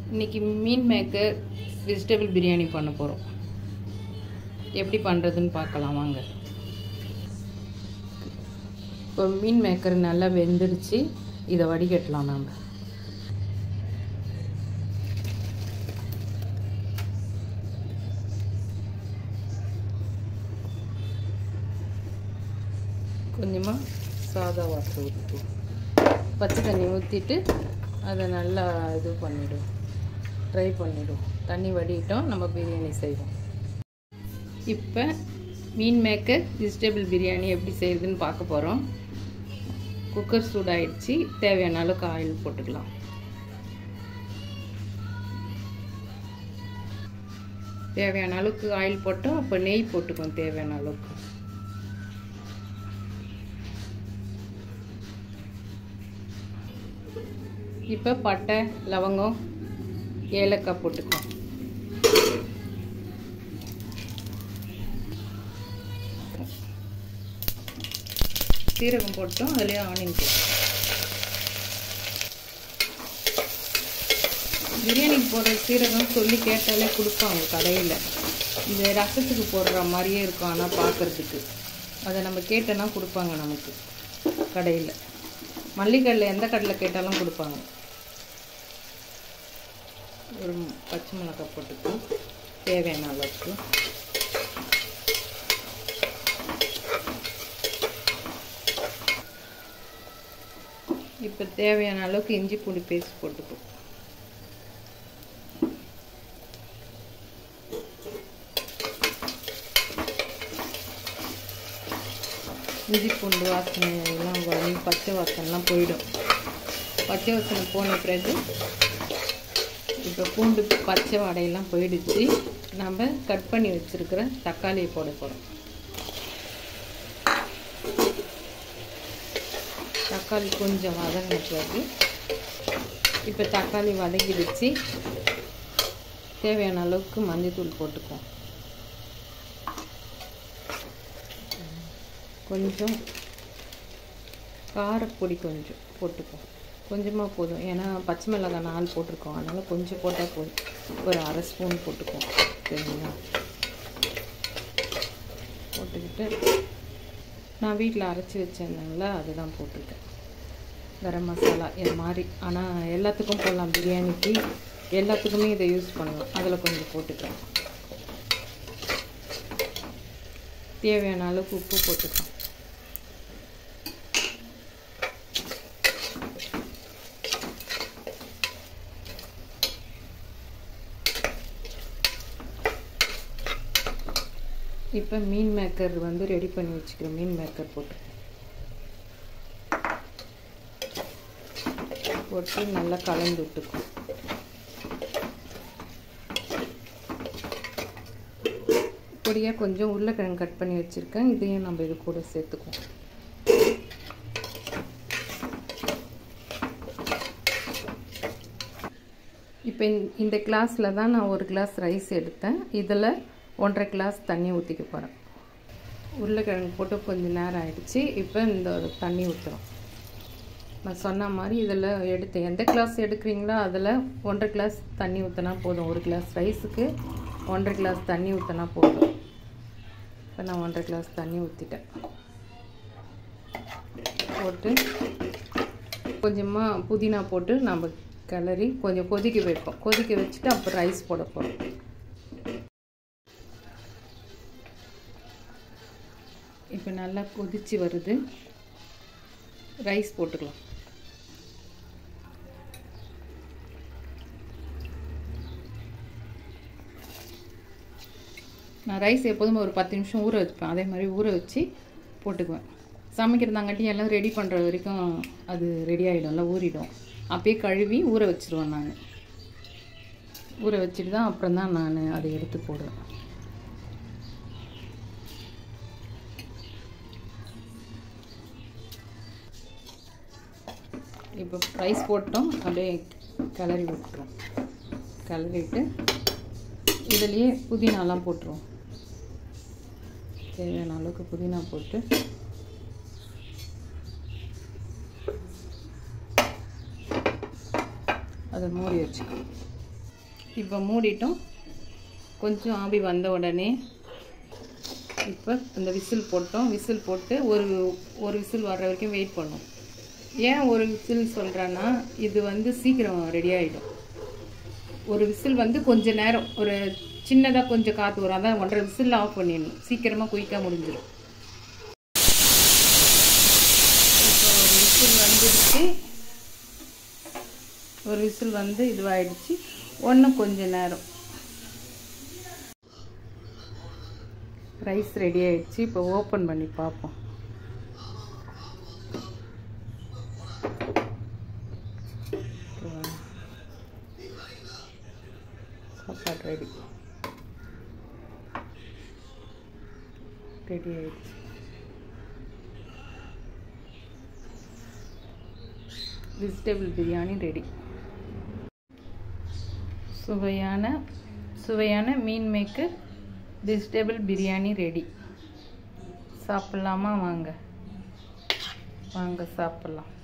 இன்றைக்கி மீன் maker vegetable biryani பண்ண போகிறோம் எப்படி பண்ணுறதுன்னு பார்க்கலாம் வாங்க இப்போ மீன் மேக்கர் நல்லா வெந்துடுச்சு இதை வடிகட்டலாம் நாம் கொஞ்சமாக சாதா வாட்டர் ஊற்றிக்குவோம் பச்சை தண்ணி ஊற்றிட்டு அதை நல்லா இது பண்ணிவிடும் ட்ரை பண்ணிவிடும் தண்ணி வடிட்டோம் நம்ம பிரியாணி செய்வோம் இப்போ மீன் மேக்கர் வெஜிடபிள் பிரியாணி எப்படி செய்யுதுன்னு பார்க்க போகிறோம் குக்கர் சூடாயிடுச்சு தேவையான அளவுக்கு ஆயில் போட்டுக்கலாம் தேவையான அளவுக்கு ஆயில் போட்டோம் அப்போ நெய் போட்டுக்கோம் தேவையான அளவுக்கு இப்போ பட்டை லவங்கம் ஏலக்காய் போட்டுக்கோம் சீரகம் போட்டோம் அதுலேயே ஆனியன் போட்டோம் பிரியாணிக்கு போடுற சீரகம் சொல்லி கேட்டாலே கொடுப்பாங்க கடையில் இந்த ரசத்துக்கு போடுற மாதிரியே இருக்கும் ஆனால் பார்க்குறதுக்கு அதை நம்ம கேட்டோன்னா கொடுப்பாங்க நமக்கு கடையில் மல்லிகடலை எந்த கடையில் கேட்டாலும் கொடுப்பாங்க ஒரு பச்சை மிளகாய் போட்டுக்கும் தேவையான அளவுக்கு இப்போ தேவையான அளவுக்கு இஞ்சி பூண்டு பேஸ்ட் போட்டுக்கும் இஞ்சி பூண்டு வாசனை எல்லாம் வரும் பச்சை வாசனைலாம் போயிடும் பச்சை வாசனை போன பிறகு இப்போ பூண்டு பச்சை வடையெல்லாம் போயிடுச்சு நம்ம கட் பண்ணி வச்சுருக்கிற தக்காளியை போட போகிறோம் தக்காளி கொஞ்சம் வதங்கின பிறகு இப்போ தக்காளி வதங்கிடுச்சு தேவையான அளவுக்கு மஞ்சள்தூள் போட்டுக்குவோம் கொஞ்சம் காரப்பொடி கொஞ்சம் போட்டுப்போம் கொஞ்சமாக போதும் ஏன்னா பச்சை மிளகாய் நாலு போட்டிருக்கோம் அதனால் கொஞ்சம் போட்டால் போதும் ஒரு அரை ஸ்பூன் போட்டுக்குவோம் சரிங்களா போட்டுக்கிட்டு நான் வீட்டில் அரைச்சி வச்சிருந்தேங்களா அதுதான் போட்டிருக்கேன் கரம் மசாலா இது மாதிரி ஆனால் எல்லாத்துக்கும் போடலாம் பிரியாணிக்கு எல்லாத்துக்குமே இதை யூஸ் பண்ணலாம் அதில் கொஞ்சம் போட்டுக்கலாம் தேவையான அளவுக்கு உப்பு போட்டுக்கலாம் இப்போ மீன் மேக்கர் வந்து ரெடி பண்ணி வச்சுக்கிறோம் மீன் மேக்கர் போட்டு போட்டு நல்லா கலந்து விட்டுக்கும் பொடியாக கொஞ்சம் உருளைக்கிழங்கு கட் பண்ணி வச்சுருக்கேன் இதையும் நம்ம இது கூட சேர்த்துக்குவோம் இப்போ இந்த கிளாஸில் தான் நான் ஒரு கிளாஸ் ரைஸ் எடுத்தேன் இதில் ஒன்றரை கிளாஸ் தண்ணி ஊற்றிக்க போகிறேன் உருளைக்கிழங்கு போட்டு கொஞ்சம் நேரம் ஆகிடுச்சு இப்போ இந்த தண்ணி ஊற்றுறோம் நான் சொன்ன மாதிரி இதில் எடுத்து எந்த கிளாஸ் எடுக்கிறீங்களோ அதில் ஒன்றரை கிளாஸ் தண்ணி ஊற்றினா போதும் ஒரு கிளாஸ் ரைஸுக்கு ஒன்றரை கிளாஸ் தண்ணி ஊற்றினா போதும் இப்போ நான் ஒன்றரை கிளாஸ் தண்ணி ஊற்றிட்டேன் போட்டு கொஞ்சமாக புதினா போட்டு நம்ம கிளறி கொஞ்சம் கொதிக்க வைப்போம் கொதிக்க வச்சுட்டு அப்புறம் ரைஸ் போட போகிறோம் இப்போ நல்லா கொதிச்சு வருது ரைஸ் போட்டுக்கலாம் நான் ரைஸ் எப்போதும் ஒரு பத்து நிமிஷம் ஊற வச்சுப்பேன் அதே மாதிரி ஊற வச்சு போட்டுக்குவேன் சமைக்கிறதாங்காட்டி எல்லாம் ரெடி பண்ணுற வரைக்கும் அது ரெடி ஆகிடும்ல ஊறிடும் அப்பயே கழுவி ஊற வச்சுருவேன் நான் ஊற வச்சுட்டு தான் அப்புறம் தான் நான் அதை எடுத்து போடுவேன் இப்போ ரைஸ் போட்டோம் அப்படியே கிளறி விட்டுருவோம் கிளறிட்டு இதுலேயே புதினாலாம் போட்டுருவோம் தேவையான அளவுக்கு புதினா போட்டு அதை மூடி வச்சுக்கணும் இப்போ மூடிட்டோம் கொஞ்சம் ஆவி வந்த உடனே இப்போ அந்த விசில் போட்டோம் விசில் போட்டு ஒரு ஒரு விசில் வர்ற வரைக்கும் வெயிட் பண்ணோம் ஏன் ஒரு விசில் சொல்கிறேன்னா இது வந்து சீக்கிரம் ரெடி ஆகிடும் ஒரு விசில் வந்து கொஞ்ச நேரம் ஒரு சின்னதாக கொஞ்சம் காற்று வரும் அதான் ஒன்றரை விசில் ஆஃப் பண்ணிடணும் சீக்கிரமாக குயிக்காக முடிஞ்சிடும் இப்போ ஒரு விசில் வந்துடுச்சு ஒரு விசில் வந்து இதுவாகிடுச்சு ஒன்றும் கொஞ்ச நேரம் ரைஸ் ரெடி ஆயிடுச்சு இப்போ ஓப்பன் பண்ணி பார்ப்போம் சாப்பாடு ரெடி ரெடி ஆயிடுச்சு வெஜிடபிள் பிரியாணி ரெடி சுவையான சுவையான மீன் மேக்கர் வெஜிடபிள் பிரியாணி ரெடி சாப்பிட்லாமா வாங்க வாங்க சாப்பிட்லாம்